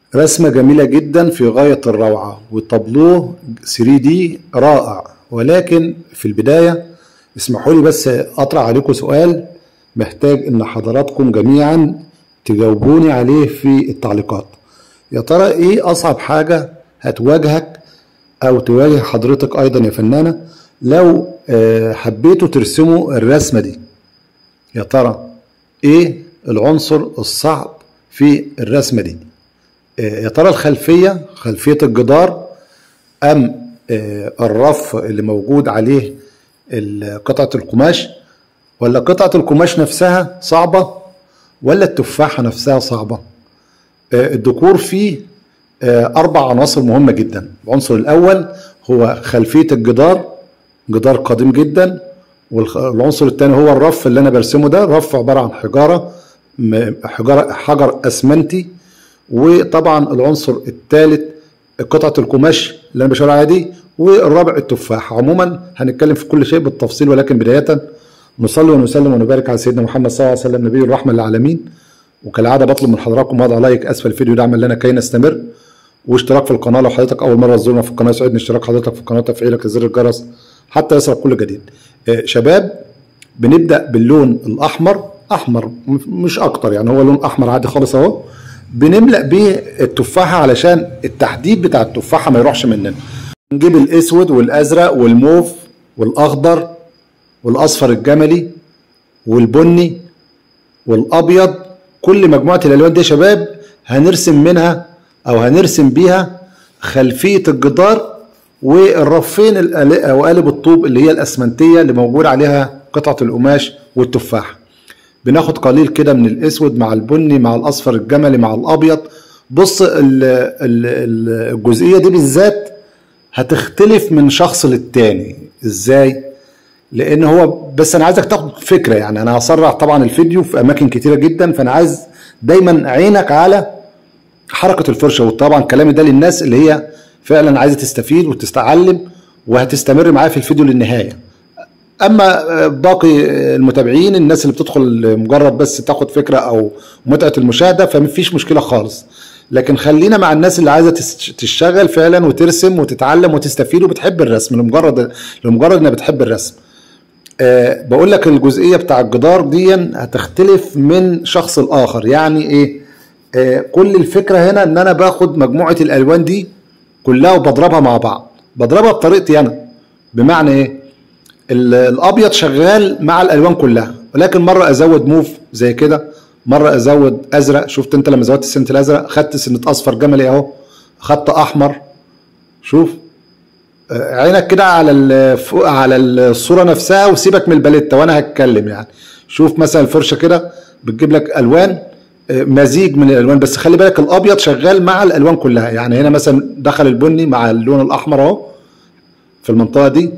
رسمة جميلة جدا في غاية الروعة وطابلوه 3 دي رائع ولكن في البداية اسمحوا لي بس أطرح عليكم سؤال محتاج إن حضراتكم جميعا تجاوبوني عليه في التعليقات يا ترى إيه أصعب حاجة هتواجهك أو تواجه حضرتك أيضا يا فنانة لو آه، حبيتوا ترسموا الرسمة دي يا ترى إيه العنصر الصعب في الرسمة دي آه، يا ترى الخلفية خلفية الجدار أم آه، الرف اللي موجود عليه ال- قطعة القماش ولا قطعة القماش نفسها صعبة ولا التفاحة نفسها صعبة آه، الديكور فيه آه، أربع عناصر مهمة جدا العنصر الأول هو خلفية الجدار جدار قديم جدا والعنصر الثاني هو الرف اللي أنا برسمه ده رف عبارة عن حجارة م- حجارة حجر أسمنتي وطبعا العنصر الثالث قطعة القماش اللي أنا بشاور عليها دي والرابع التفاح عموما هنتكلم في كل شيء بالتفصيل ولكن بداية نصلي ونسلم ونبارك على سيدنا محمد صلى الله عليه وسلم نبي الرحمة للعالمين وكالعادة بطلب من حضراتكم وضع لايك أسفل الفيديو دعما لنا كي نستمر واشتراك في القناة لو حضرتك أول مرة تزورنا في القناة يسعدني اشتراك حضرتك في القناة وتفعيلك زر الجرس حتى يصلك كل جديد آه، شباب بنبدأ باللون الأحمر أحمر م- مش أكتر يعني هو لون أحمر عادي خالص أهو بنملأ بيه التفاحة علشان التحديد بتاع التفاحة ما يروحش مننا نجيب الأسود والأزرق والموف والأخضر والأصفر الجملي والبني والابيض كل مجموعه الالوان دي يا شباب هنرسم منها او هنرسم بيها خلفيه الجدار والرفين القال- او قالب الطوب اللي هي الاسمنتيه اللي موجود عليها قطعه القماش والتفاح بناخد قليل كده من الاسود مع البني مع الاصفر الجملي مع الابيض بص ال- ال- ال- الجزئيه دي بالذات هتختلف من شخص للتاني ازاي لان هو بس انا عايزك تاخد فكره يعني انا هسرع طبعا الفيديو في اماكن كتيره جدا فانا عايز دايما عينك على حركه الفرشه وطبعا كلامي ده للناس اللي هي فعلا عايزه تستفيد وتتعلم وهتستمر معايا في الفيديو للنهايه اما آه، باقي المتابعين الناس اللي بتدخل مجرد بس تاخد فكره او متعه المشاهده فمفيش مشكله خالص لكن خلينا مع الناس اللي عايزه تس- تشتغل فعلا وترسم وتتعلم وتستفيد وبتحب الرسم لمجرد لمجرد انها بتحب الرسم آه، بقول لك الجزئيه بتاع الجدار دي هتختلف من شخص لاخر يعني ايه آه، كل الفكره هنا ان انا باخد مجموعه الالوان دي كلها وبضربها مع بعض بضربها بطريقتي انا بمعنى ايه ال- الابيض شغال مع الالوان كلها ولكن مره ازود موف زي كده مره ازود ازرق شفت انت لما زودت سنه الازرق خدت سنه اصفر جملي اهو خدت احمر شوف عينك كده على ال- فوق- على الصوره نفسها وسيبك من الباليتا وانا هتكلم يعني شوف مثلا الفرشه كده بتجيب لك الوان آه، مزيج من الالوان بس خلي بالك الابيض شغال مع الالوان كلها يعني هنا مثلا دخل البني مع اللون الاحمر اهو في المنطقه دي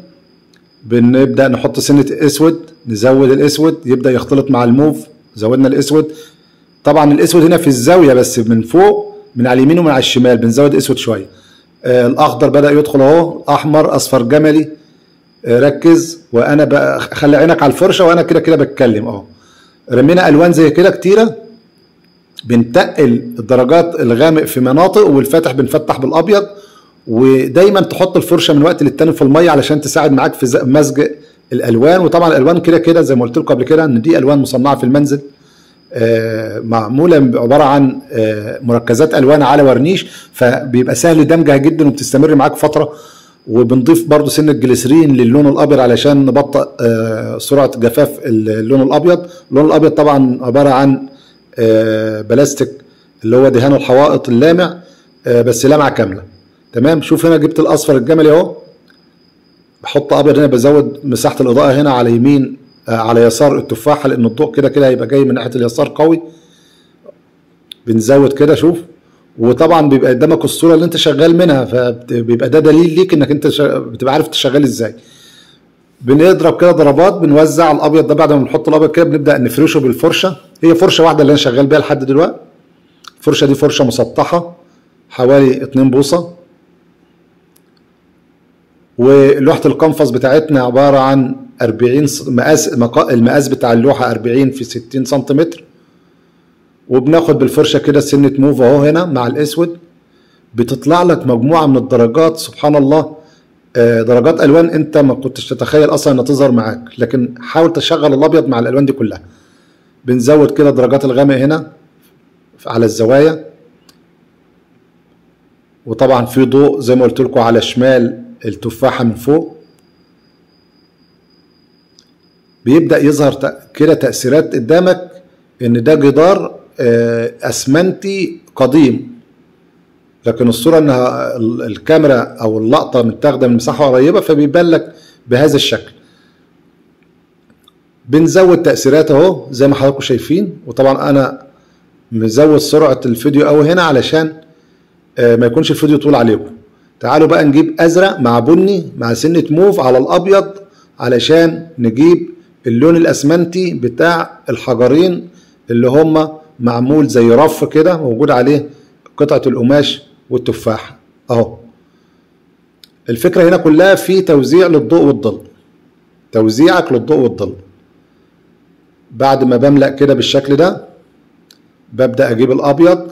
بنبدا نحط سنه اسود نزود الاسود يبدا يختلط مع الموف زودنا الاسود طبعا الاسود هنا في الزاويه بس من فوق من على اليمين ومن على الشمال بنزود اسود شويه آه، الاخضر بدا يدخل اهو احمر اصفر جملي آه، ركز وانا بقى خلي عينك على الفرشه وانا كده كده بتكلم اهو رمينا الوان زي كده كتيره بنتقل الدرجات الغامق في مناطق والفاتح بنفتح بالابيض ودايما تحط الفرشه من وقت للتاني في الميه علشان تساعد معاك في ز- مزج الالوان وطبعا الالوان كده كده زي ما قلت لكم قبل كده ان دي الوان مصنعه في المنزل آه، معموله عباره عن آه، مركزات الوان على ورنيش فبيبقى سهل دمجها جدا وبتستمر معاك فتره وبنضيف برضو سنه جليسرين للون الابيض علشان نبطئ آه، سرعه جفاف اللون الابيض اللون الابيض طبعا عباره عن آه، بلاستيك اللي هو دهان الحوائط اللامع آه، بس لامعه كامله تمام شوف هنا جبت الاصفر الجملي اهو بحط ابيض هنا بزود مساحه الاضاءه هنا على يمين آه، على يسار التفاحه لان الضوء كده كده هيبقى جاي من ناحيه اليسار قوي بنزود كده شوف وطبعا بيبقى قدامك الصوره اللي انت شغال منها فبيبقى ده دليل ليك انك انت شا- بتبقى عارف انت شغال ازاي بنضرب كده ضربات بنوزع الابيض ده بعد ما بنحط الابيض كده بنبدا نفرشه بالفرشه هي فرشه واحده اللي انا شغال بيها لحد دلوقتي الفرشه دي فرشه مسطحه حوالي 2 بوصه ولوحه القنفذ بتاعتنا عباره عن 40 س- مقاس مقا- المقاس بتاع اللوحه 40 في 60 سنتيمتر وبناخد بالفرشه كده سنه موف اهو هنا مع الاسود بتطلع لك مجموعه من الدرجات سبحان الله آه، درجات الوان انت ما كنتش تتخيل اصلا انها تظهر معاك لكن حاول تشغل الابيض مع الالوان دي كلها بنزود كده درجات الغامق هنا على الزوايا وطبعا في ضوء زي ما قلت لكم على شمال التفاحه من فوق بيبدا يظهر تأ- كده تاثيرات قدامك ان ده جدار آه، اسمنتي قديم لكن الصوره انها ال- الكاميرا او اللقطه متاخده من مساحه قريبه فبيبان لك بهذا الشكل بنزود تاثيرات اهو زي ما حضراتكم شايفين وطبعا انا مزود سرعه الفيديو قوي هنا علشان آه، ما يكونش الفيديو طول عليكم تعالوا بقى نجيب ازرق مع بني مع سنه موف على الابيض علشان نجيب اللون الاسمنتي بتاع الحجرين اللي هم معمول زي رف كده موجود عليه قطعه القماش والتفاحه اهو الفكره هنا كلها في توزيع للضوء والظل توزيعك للضوء والظل بعد ما بملأ كده بالشكل ده ببدأ اجيب الابيض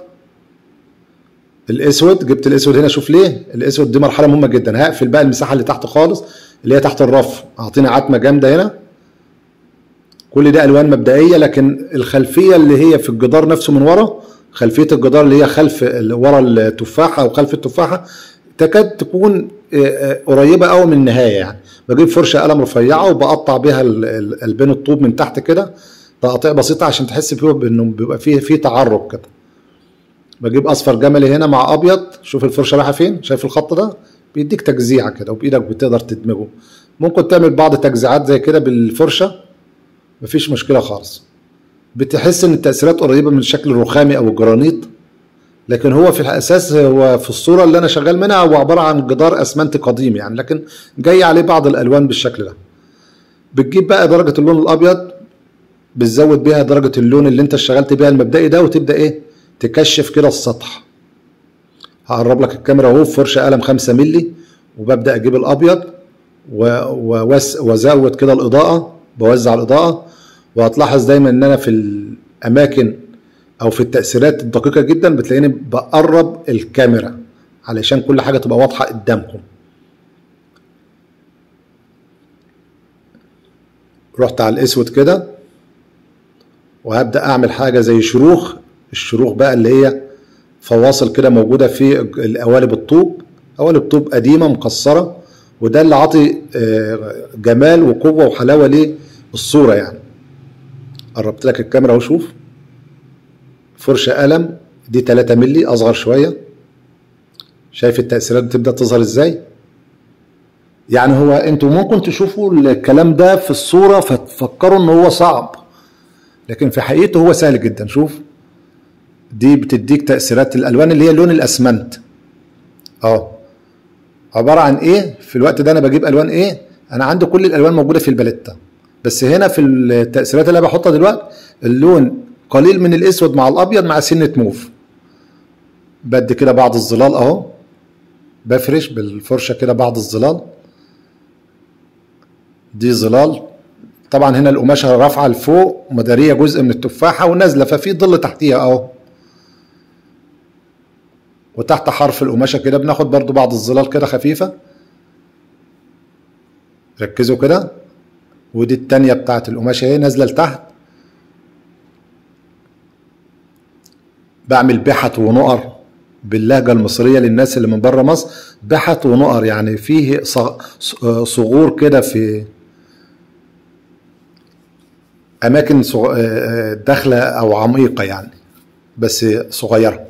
الاسود جبت الاسود هنا شوف ليه الاسود دي مرحله مهمه جدا هقفل بقى المساحه اللي تحت خالص اللي هي تحت الرف اعطيني عتمه جامده هنا كل ده الوان مبدئيه لكن الخلفيه اللي هي في الجدار نفسه من ورا خلفيه الجدار اللي هي خلف اللي ورا التفاحه او خلف التفاحه تكاد تكون آه، آه، قريبه قوي من النهايه يعني بجيب فرشه قلم رفيعه وبقطع بيها ال- ال- البين الطوب من تحت كده تقاطيع بسيطه عشان تحس فيه بانه بيبقى فيه فيه تعرج كده بجيب اصفر جملي هنا مع ابيض شوف الفرشه رايحه فين شايف الخط ده بيديك تجزيعه كده وبايدك بتقدر تدمجه ممكن تعمل بعض تجزيعات زي كده بالفرشه مفيش مشكله خالص بتحس ان التاثيرات قريبه من الشكل الرخامي او الجرانيط لكن هو في الاساس هو في الصوره اللي انا شغال منها هو عباره عن جدار اسمنتي قديم يعني لكن جاي عليه بعض الالوان بالشكل ده بتجيب بقى درجه اللون الابيض بتزود بيها درجه اللون اللي انت اشتغلت بيها المبدئي ده وتبدا ايه تكشف كده السطح هقرب لك الكاميرا اهو بفرشه قلم 5 مللي وببدا اجيب الابيض و- ووس- وازود كده الاضاءه بوزع الاضاءه وهتلاحظ دايما ان انا في الاماكن او في التاثيرات الدقيقه جدا بتلاقيني بقرب الكاميرا علشان كل حاجه تبقى واضحه قدامكم رحت على الاسود كده وهبدا اعمل حاجه زي شروخ الشروخ بقى اللي هي فواصل كده موجوده في القوالب الطوب قوالب طوب قديمه مكسره وده اللي عاطي آه، جمال وقوه وحلاوه للصوره يعني قربت لك الكاميرا اهو شوف فرشه قلم دي 3 مللي اصغر شويه شايف التاثيرات بتبدا تظهر ازاي يعني هو انتوا ممكن تشوفوا الكلام ده في الصوره فتفكروا ان هو صعب لكن في حقيقته هو سهل جدا شوف دي بتديك تاثيرات الالوان اللي هي لون الاسمنت اه عباره عن ايه في الوقت ده انا بجيب الوان ايه انا عندي كل الالوان موجوده في الباليتا بس هنا في التاثيرات اللي انا بحطها دلوقتي اللون قليل من الاسود مع الابيض مع سنه موف بدي كده بعض الظلال اهو بفرش بالفرشه كده بعض الظلال دي ظلال طبعا هنا القماشه رافعه لفوق مداريه جزء من التفاحه ونازله ففي ظل تحتيها اهو وتحت حرف القماشه كده بناخد برضو بعض الظلال كده خفيفه ركزوا كده ودي التانية بتاعت القماشه اهي نازله لتحت بعمل بحت ونقر باللهجة المصرية للناس اللي من بره مصر بحت ونقر يعني فيه صغ- صغور كده في أماكن صغ- آه، داخلة أو عميقة يعني بس صغيرة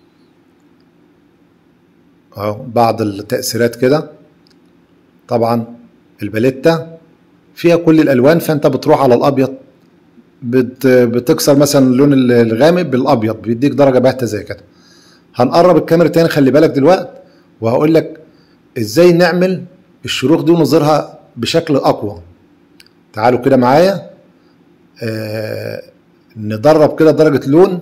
أهو بعض التأثيرات كده طبعا الباليتا فيها كل الألوان فأنت بتروح على الأبيض بت بتكسر مثلا اللون الغامق بالابيض بيديك درجه باهته زي كده هنقرب الكاميرا تاني خلي بالك دلوقتي وهقول لك ازاي نعمل الشروخ دي ونظهرها بشكل اقوى تعالوا كده معايا آه ندرب كده درجه لون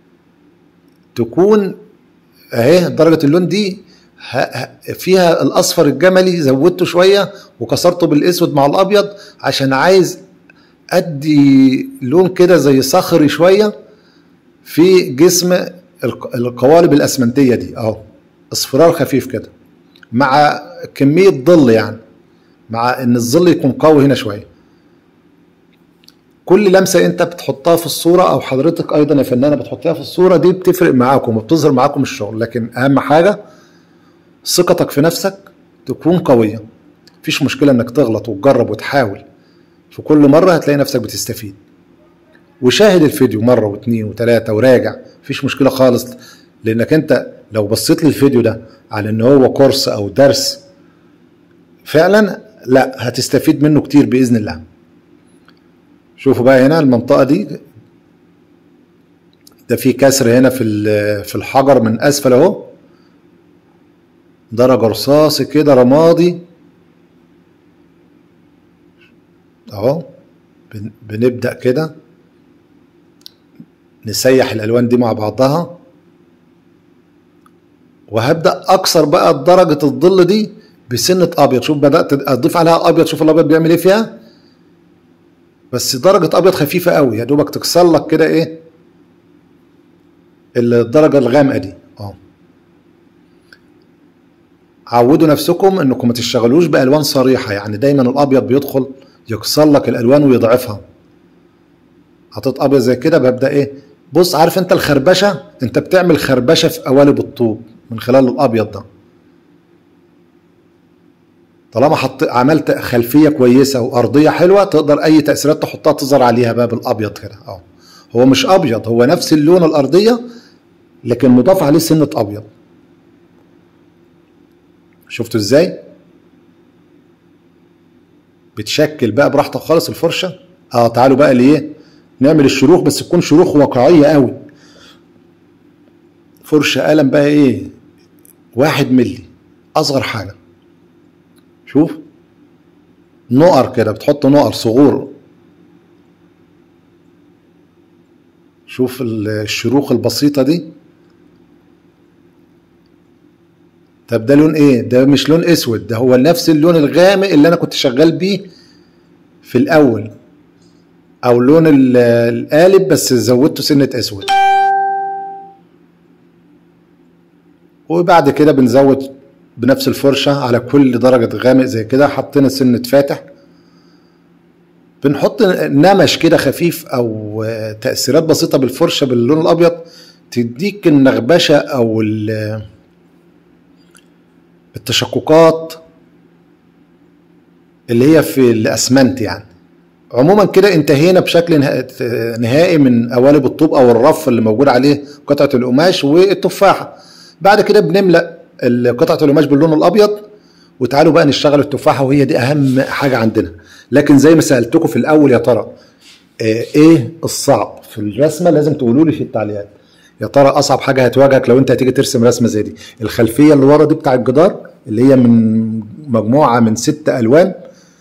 تكون اهي درجه اللون دي ه- ه- فيها الاصفر الجملي زودته شويه وكسرته بالاسود مع الابيض عشان عايز ادي لون كده زي صخري شويه في جسم الق- القوالب الاسمنتيه دي اهو اصفرار خفيف كده مع كميه ظل يعني مع ان الظل يكون قوي هنا شويه كل لمسه انت بتحطها في الصوره او حضرتك ايضا يا فنانه بتحطيها في الصوره دي بتفرق معاكم وبتظهر معاكم الشغل لكن اهم حاجه ثقتك في نفسك تكون قويه مفيش مشكله انك تغلط وتجرب وتحاول في كل مره هتلاقي نفسك بتستفيد وشاهد الفيديو مره واثنين وثلاثه وراجع مفيش مشكله خالص لانك انت لو بصيت للفيديو ده على ان هو كورس او درس فعلا لا هتستفيد منه كتير باذن الله شوفوا بقى هنا المنطقه دي ده في كسر هنا في ال- في الحجر من اسفل اهو درجه رصاصي كده رمادي اهو بن- بنبدا كده نسيح الالوان دي مع بعضها وهبدا اكسر بقى درجه الظل دي بسنه ابيض شوف بدات اضيف عليها ابيض شوف الابيض بيعمل ايه فيها بس درجه ابيض خفيفه قوي يا دوبك تكسر لك كده ايه الدرجه الغامقه دي اه عودوا نفسكم انكم ما تشتغلوش بالوان صريحه يعني دايما الابيض بيدخل يكسر لك الالوان ويضعفها حطيت ابيض زي كده ببدا ايه بص عارف انت الخربشه انت بتعمل خربشه في قوالب الطوب من خلال الابيض ده طالما حط عملت خلفيه كويسه وارضيه حلوه تقدر اي تاثيرات تحطها تظهر عليها بقى بالابيض كده اه هو مش ابيض هو نفس اللون الارضيه لكن مضاف عليه سنه ابيض شفتوا ازاي بتشكل بقى براحتك خالص الفرشه اه تعالوا بقى ليه نعمل الشروخ بس تكون شروخ واقعيه قوي فرشه قلم بقى ايه واحد ملي اصغر حاجه شوف نقر كده بتحط نقر صغور شوف الشروخ البسيطة دي طب ده لون ايه ده مش لون اسود ده هو نفس اللون الغامق اللي انا كنت شغال بيه في الاول او لون ال- القالب بس زودته سنة اسود وبعد كده بنزود بنفس الفرشة على كل درجة غامق زي كده حطينا سنة فاتح بنحط نمش كده خفيف او تأثيرات بسيطة بالفرشة باللون الابيض تديك النغبشة او ال- التشققات اللي هي في الاسمنت يعني عموما كده انتهينا بشكل نه- نهائي من قوالب الطوب او الرف اللي موجود عليه قطعة القماش والتفاحة بعد كده بنملأ ال- قطعة القماش باللون الابيض وتعالوا بقى نشتغل التفاحة وهي دي اهم حاجة عندنا لكن زي ما سألتكم في الاول يا ترى آه، ايه الصعب في الرسمة لازم تقولوا لي في التعليقات يا ترى اصعب حاجة هتواجهك لو انت هتيجي ترسم رسمة زي دي الخلفية اللي ورا دي بتاع الجدار اللي هي من مجموعة من ست الوان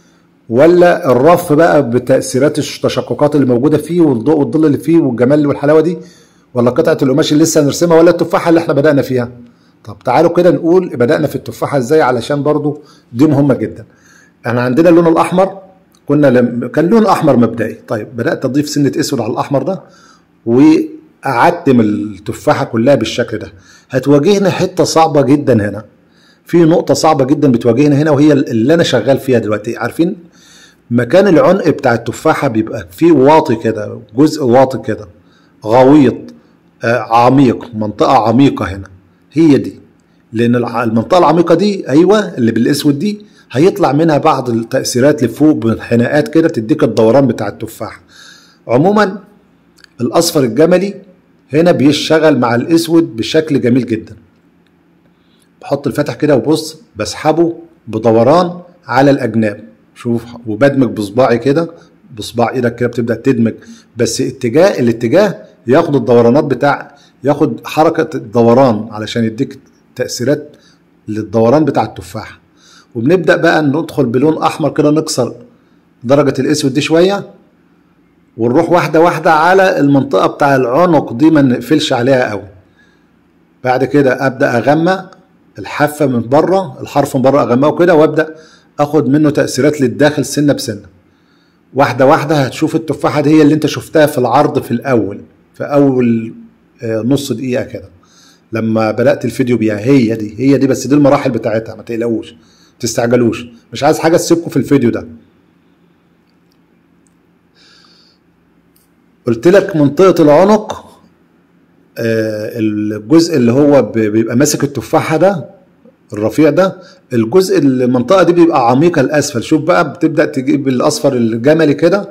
ولا الرف بقى بتأثيرات التشققات اللي موجودة فيه والضوء والظل اللي فيه والجمال والحلاوة دي ولا قطعة القماش اللي لسه هنرسمها ولا التفاحة اللي احنا بدأنا فيها طب تعالوا كده نقول بدأنا في التفاحة ازاي علشان برضو دي مهمة جدا احنا عندنا اللون الأحمر كنا لم... كان لون أحمر مبدئي طيب بدأت أضيف سنة أسود على الأحمر ده وأعتم التفاحة كلها بالشكل ده هتواجهنا حتة صعبة جدا هنا في نقطة صعبة جدا بتواجهنا هنا وهي اللي أنا شغال فيها دلوقتي عارفين مكان العنق بتاع التفاحة بيبقى فيه واطي كده جزء واطي كده غويط آه، عميق منطقة عميقة هنا هي دي لأن الع- المنطقة العميقة دي أيوة اللي بالأسود دي هيطلع منها بعض التأثيرات لفوق بانحناءات كده تديك الدوران بتاع التفاحة عموما الأصفر الجملي هنا بيشتغل مع الأسود بشكل جميل جدا بحط الفتح كده وبص بسحبه بدوران على الاجناب شوف وبدمج بصباعي كده بصباع ايدك كده بتبدا تدمج بس اتجاه الاتجاه ياخد الدورانات بتاع ياخد حركه الدوران علشان يديك تاثيرات للدوران بتاع التفاح وبنبدا بقى ندخل بلون احمر كده نكسر درجه الاسود دي شويه ونروح واحده واحده على المنطقه بتاع العنق دي ما نقفلش عليها قوي بعد كده ابدا اغمق الحافه من بره الحرف من بره اغمقه كده وابدا اخد منه تاثيرات للداخل سنه بسنه واحده واحده هتشوف التفاحه دي هي اللي انت شفتها في العرض في الاول في اول آه، نص دقيقه كده لما بدات الفيديو بيها هي دي هي دي بس دي المراحل بتاعتها ما تقلقوش ما تستعجلوش مش عايز حاجه تسيبكم في الفيديو ده قلت لك منطقه العنق آه، الجزء اللي هو ب- بيبقى ماسك التفاحه ده الرفيع ده الجزء المنطقه دي بيبقى عميقه لاسفل شوف بقى بتبدا تجيب الاصفر الجملي كده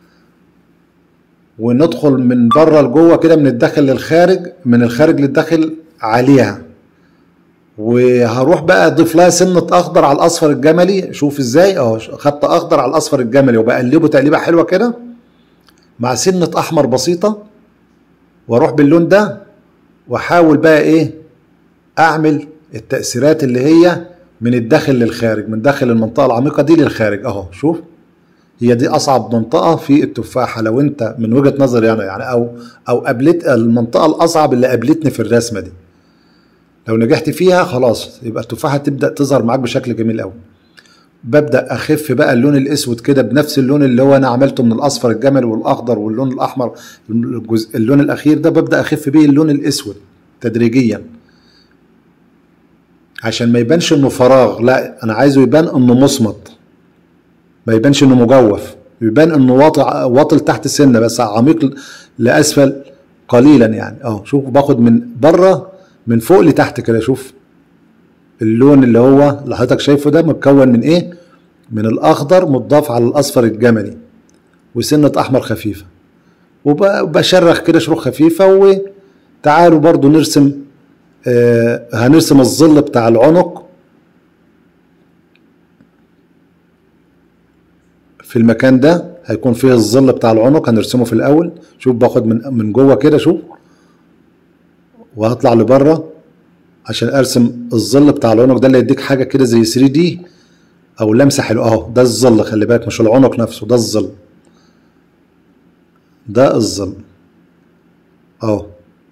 وندخل من بره لجوه كده من الداخل للخارج من الخارج للداخل عليها وهروح بقى اضيف لها سنه اخضر على الاصفر الجملي شوف ازاي اهو خدت اخضر على الاصفر الجملي وبقلبه تقليبه حلوه كده مع سنه احمر بسيطه واروح باللون ده واحاول بقى ايه اعمل التاثيرات اللي هي من الداخل للخارج من داخل المنطقه العميقه دي للخارج اهو شوف هي دي اصعب منطقه في التفاحه لو انت من وجهه نظري انا يعني او او قابلت المنطقه الاصعب اللي قابلتني في الرسمه دي لو نجحت فيها خلاص يبقى التفاحه تبدا تظهر معاك بشكل جميل قوي ببدا اخف بقى اللون الاسود كده بنفس اللون اللي هو انا عملته من الاصفر الجمل والاخضر واللون الاحمر الجزء اللون الاخير ده ببدا اخف بيه اللون الاسود تدريجيا عشان ما يبانش انه فراغ لا انا عايزه يبان انه مصمت ما يبانش انه مجوف يبان انه واطي واطل تحت السنه بس عميق لاسفل قليلا يعني اه شوف باخد من بره من فوق لتحت كده شوف اللون اللي هو اللي حضرتك شايفه ده متكون من ايه من الاخضر مضاف على الاصفر الجملي وسنه احمر خفيفه وبشرخ كده شروخ خفيفه وتعالوا برضو نرسم آه هنرسم الظل بتاع العنق في المكان ده هيكون فيه الظل بتاع العنق هنرسمه في الاول شوف باخد من من جوه كده شوف وهطلع لبره عشان ارسم الظل بتاع العنق ده اللي يديك حاجه كده زي 3 دي او لمسه حلوه اهو ده الظل خلي بالك مش العنق نفسه ده الظل ده الظل اهو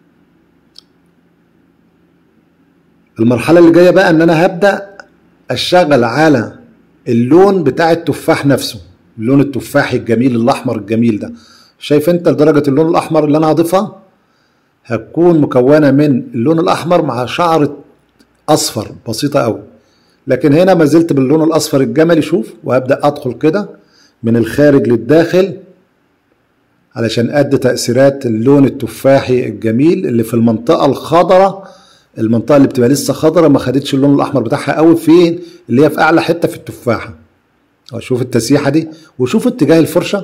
المرحله اللي جايه بقى ان انا هبدا اشتغل على اللون بتاع التفاح نفسه اللون التفاحي الجميل الاحمر الجميل ده شايف انت درجه اللون الاحمر اللي انا هضيفها هتكون مكونه من اللون الاحمر مع شعره اصفر بسيطه قوي لكن هنا ما زلت باللون الاصفر الجملي شوف وهبدا ادخل كده من الخارج للداخل علشان ادي تاثيرات اللون التفاحي الجميل اللي في المنطقه الخضراء المنطقه اللي بتبقى لسه خضراء ما خدتش اللون الاحمر بتاعها قوي فين اللي هي في اعلى حته في التفاحه شوف التسيحه دي وشوف اتجاه الفرشه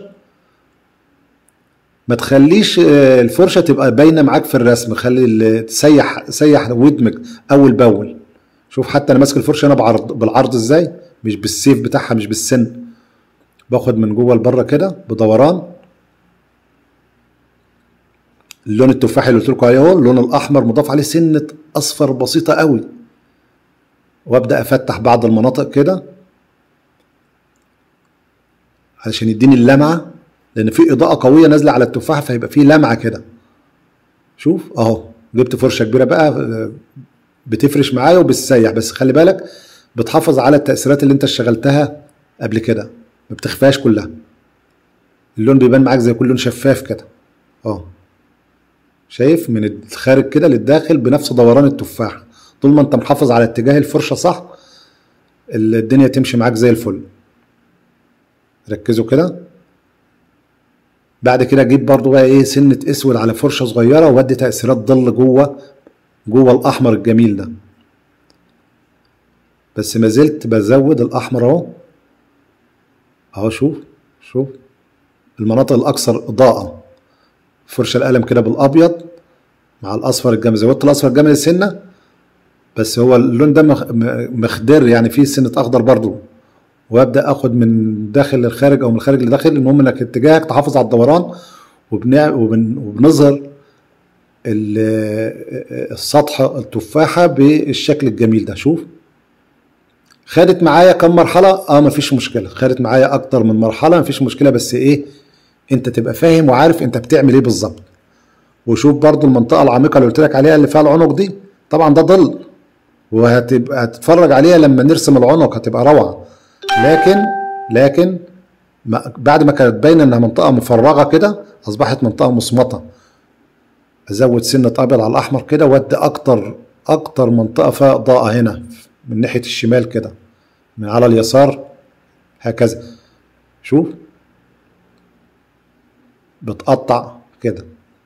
ما تخليش الفرشه تبقى باينه معاك في الرسم خلي تسيح سيح ودمك اول باول شوف حتى انا ماسك الفرشه انا بعرض بالعرض ازاي مش بالسيف بتاعها مش بالسن باخد من جوه لبره كده بدوران اللون التفاحي اللي قلت لكم عليه اهو اللون الاحمر مضاف عليه سنه اصفر بسيطه قوي وابدا افتح بعض المناطق كده علشان يديني اللمعه لان في اضاءه قويه نازله على التفاحه فهيبقى في لمعه كده شوف اهو جبت فرشه كبيره بقى بتفرش معايا وبتسيح بس خلي بالك بتحافظ على التاثيرات اللي انت اشتغلتها قبل كده ما بتخفاش كلها اللون بيبان معاك زي كل لون شفاف كده اه شايف من الخارج كده للداخل بنفس دوران التفاح طول ما انت محافظ على اتجاه الفرشه صح الدنيا تمشي معاك زي الفل ركزوا كده بعد كده اجيب برضو بقى ايه سنه اسود على فرشه صغيره وادي تاثيرات ظل جوه جوه الاحمر الجميل ده بس ما زلت بزود الاحمر اهو اهو شوف شوف المناطق الاكثر اضاءه فرشه القلم كده بالابيض مع الاصفر الجمل زودت الاصفر الجمل سنه بس هو اللون ده مخضر يعني فيه سنه اخضر برضو وابدا اخد من داخل للخارج او من الخارج لداخل المهم انك اتجاهك تحافظ على الدوران وبنع... وبن... وبنظهر السطح التفاحه بالشكل الجميل ده شوف خدت معايا كم مرحله اه مفيش مشكله خدت معايا اكتر من مرحله مفيش مشكله بس ايه انت تبقى فاهم وعارف انت بتعمل ايه بالظبط وشوف برضو المنطقه العميقه اللي قلت لك عليها اللي فيها العنق دي طبعا ده ظل وهتبقى هتتفرج عليها لما نرسم العنق هتبقى روعه لكن لكن بعد ما كانت باينه انها منطقه مفرغه كده اصبحت منطقه مصمته ازود سنة ابيض على الاحمر كده وادي اكتر اكتر منطقة فيها اضاءة هنا من ناحية الشمال كده من على اليسار هكذا شوف بتقطع كده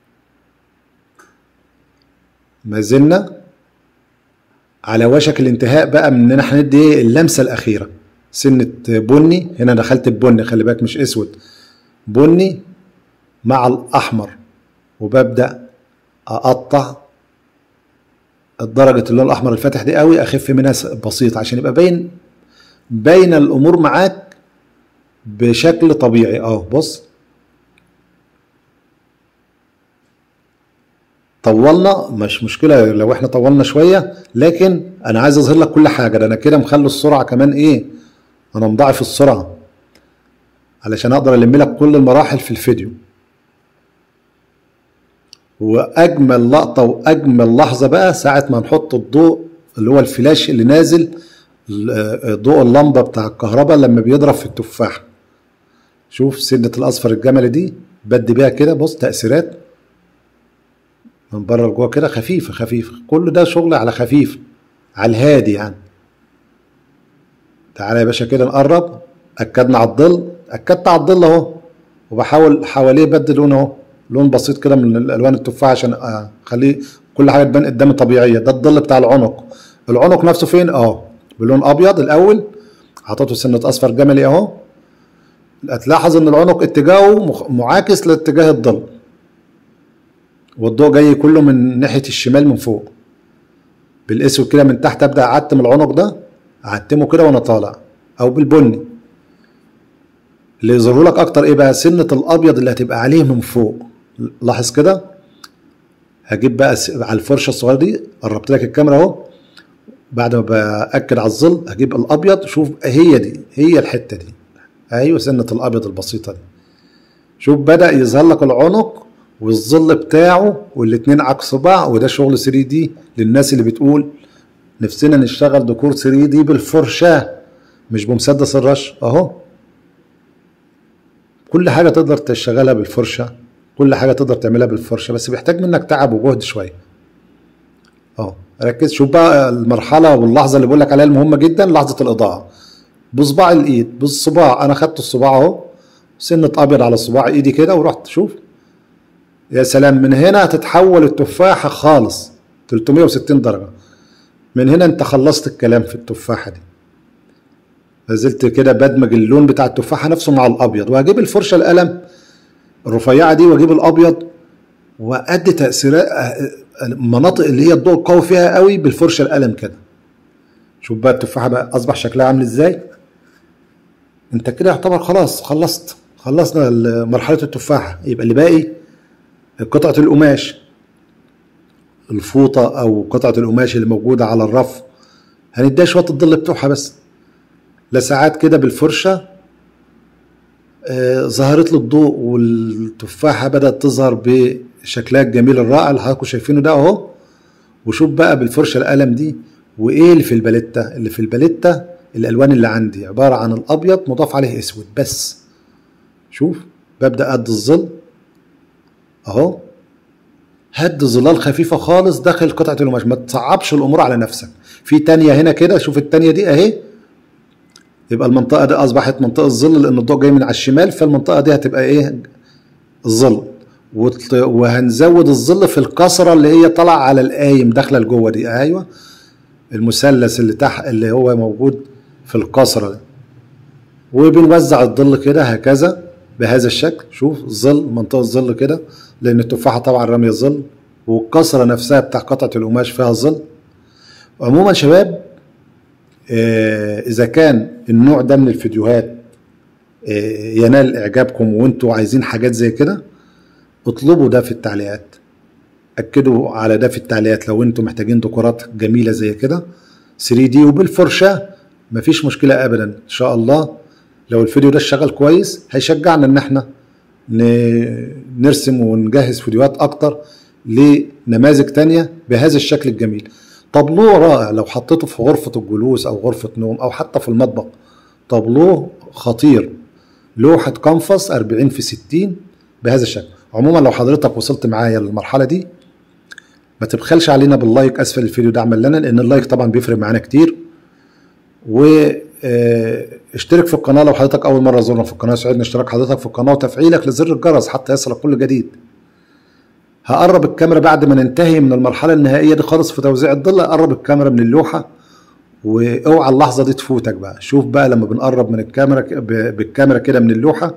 ما زلنا على وشك الانتهاء بقى من ان احنا ندي ايه اللمسه الاخيره سنه بني هنا دخلت ببني خلي بالك مش اسود بني مع الاحمر وببدا اقطع درجه اللون الاحمر الفاتح دي قوي اخف منها بسيط عشان يبقى باين باين الامور معاك بشكل طبيعي اه بص طولنا مش مشكله لو احنا طولنا شويه لكن انا عايز اظهر لك كل حاجه ده انا كده مخلي السرعه كمان ايه انا مضاعف السرعه علشان اقدر الم لك كل المراحل في الفيديو واجمل لقطه واجمل لحظه بقى ساعه ما نحط الضوء اللي هو الفلاش اللي نازل ضوء اللمبه بتاع الكهرباء لما بيضرب في التفاح شوف سنه الاصفر الجملي دي بدي بيها كده بص تاثيرات من بره لجوه كده خفيفه خفيفه كل ده شغل على خفيف على الهادي يعني تعالى يا باشا كده نقرب اكدنا على الظل اكدت على الظل اهو وبحاول حواليه بدي لون اهو لون بسيط كده من الالوان التفاح عشان اخليه كل حاجه تبان قدامي طبيعيه ده الظل بتاع العنق العنق نفسه فين اه بلون ابيض الاول حطيته سنه اصفر جملي اهو هتلاحظ ان العنق اتجاهه معاكس لاتجاه الظل والضوء جاي كله من ناحيه الشمال من فوق بالاسود كده من تحت ابدا اعتم العنق ده اعتمه كده وانا طالع او بالبني اللي يظهر لك اكتر ايه بقى سنه الابيض اللي هتبقى عليه من فوق لاحظ كده هجيب بقى على الفرشه الصغيره دي قربت لك الكاميرا اهو بعد ما باكد على الظل هجيب الابيض شوف هي دي هي الحته دي ايوه سنه الابيض البسيطه دي شوف بدا يظهر لك العنق والظل بتاعه والاتنين عكس بعض وده شغل 3 دي للناس اللي بتقول نفسنا نشتغل ديكور 3 دي بالفرشاه مش بمسدس الرش اهو كل حاجه تقدر تشتغلها بالفرشه كل حاجه تقدر تعملها بالفرشه بس بيحتاج منك تعب وجهد شويه اه ركز شوف بقى المرحله واللحظه اللي بقول لك عليها المهمه جدا لحظه الاضاءه بصباع الايد بالصباع انا خدت الصباع اهو سنه ابيض على صباع ايدي كده ورحت شوف يا سلام من هنا هتتحول التفاحه خالص 360 درجه من هنا انت خلصت الكلام في التفاحه دي نزلت كده بدمج اللون بتاع التفاحه نفسه مع الابيض وهجيب الفرشه القلم الرفيعه دي واجيب الابيض وادي تاثيرات المناطق اللي هي الضوء قوي فيها قوي بالفرشه القلم كده شوف بقى التفاحه بقى اصبح شكلها عامل ازاي انت كده يعتبر خلاص خلصت خلصنا مرحله التفاحه يبقى اللي باقي قطعه القماش الفوطه او قطعه القماش اللي موجوده على الرف هنديها شويه الظل بتوعها بس لساعات كده بالفرشه آه ظهرت له الضوء والتفاحه بدات تظهر بشكلها الجميل الرائع اللي حضراتكم شايفينه ده اهو وشوف بقى بالفرشه القلم دي وايه اللي في الباليتا اللي في الباليتا الالوان اللي عندي عباره عن الابيض مضاف عليه اسود بس شوف ببدا ادي الظل اهو هد ظلال خفيفه خالص داخل قطعه القماش ما تصعبش الامور على نفسك في تانية هنا كده شوف التانية دي اهي يبقى المنطقه دي اصبحت منطقه الظل لان الضوء جاي من على الشمال فالمنطقه دي هتبقى ايه الظل وهنزود الظل في الكسره اللي هي طالعه على القايم داخله لجوه دي ايوه المثلث اللي تحت اللي هو موجود في الكسره ده وبنوزع الظل كده هكذا بهذا الشكل شوف ظل منطقه الظل كده لان التفاحه طبعا راميه ظل والكسره نفسها بتاع قطعه القماش فيها ظل عموما شباب اذا كان النوع ده من الفيديوهات ينال اعجابكم وانتوا عايزين حاجات زي كده اطلبوا ده في التعليقات اكدوا على ده في التعليقات لو انتوا محتاجين ديكورات جميله زي كده 3 دي وبالفرشه مفيش مشكله ابدا ان شاء الله لو الفيديو ده اشتغل كويس هيشجعنا ان احنا نرسم ونجهز فيديوهات اكتر لنماذج تانية بهذا الشكل الجميل طابلوه رائع لو حطيته في غرفة الجلوس أو غرفة نوم أو حتى في المطبخ طابلوه خطير لوحة كنفس 40 في 60 بهذا الشكل عموما لو حضرتك وصلت معايا للمرحلة دي ما تبخلش علينا باللايك اسفل الفيديو دعما لنا لان اللايك طبعا بيفرق معانا كتير واشترك في القناه لو حضرتك اول مره تزورنا في القناه يسعدنا اشتراك حضرتك في القناه وتفعيلك لزر الجرس حتى يصلك كل جديد هقرب الكاميرا بعد ما ننتهي من المرحله النهائيه دي خالص في توزيع الضل اقرب الكاميرا من اللوحه واوعى اللحظه دي تفوتك بقى شوف بقى لما بنقرب من الكاميرا بالكاميرا كده من اللوحه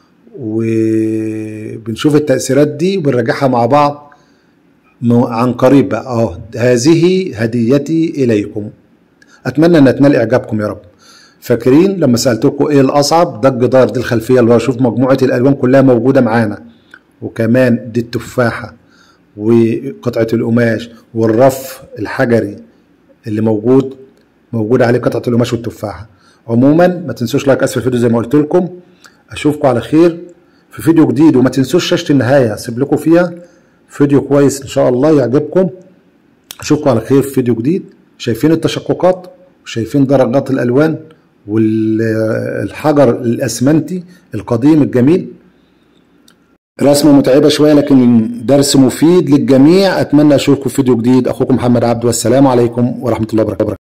وبنشوف التاثيرات دي وبنراجعها مع بعض عن قريب بقى اه هذه هديتي اليكم اتمنى ان تنال اعجابكم يا رب فاكرين لما سالتكم ايه الاصعب ده الجدار دي الخلفيه اللي هو شوف مجموعه الالوان كلها موجوده معانا وكمان دي التفاحه وقطعه القماش والرف الحجري اللي موجود موجود عليه قطعه القماش والتفاحه عموما ما تنسوش لايك اسفل الفيديو زي ما قلت لكم اشوفكم على خير في فيديو جديد وما تنسوش شاشه النهايه هسيب لكم فيها فيديو كويس ان شاء الله يعجبكم اشوفكم على خير في فيديو جديد شايفين التشققات وشايفين درجات الالوان والحجر الاسمنتي القديم الجميل رسمه متعبه شويه لكن درس مفيد للجميع اتمنى اشوفكم في فيديو جديد اخوكم محمد عبد والسلام عليكم ورحمه الله وبركاته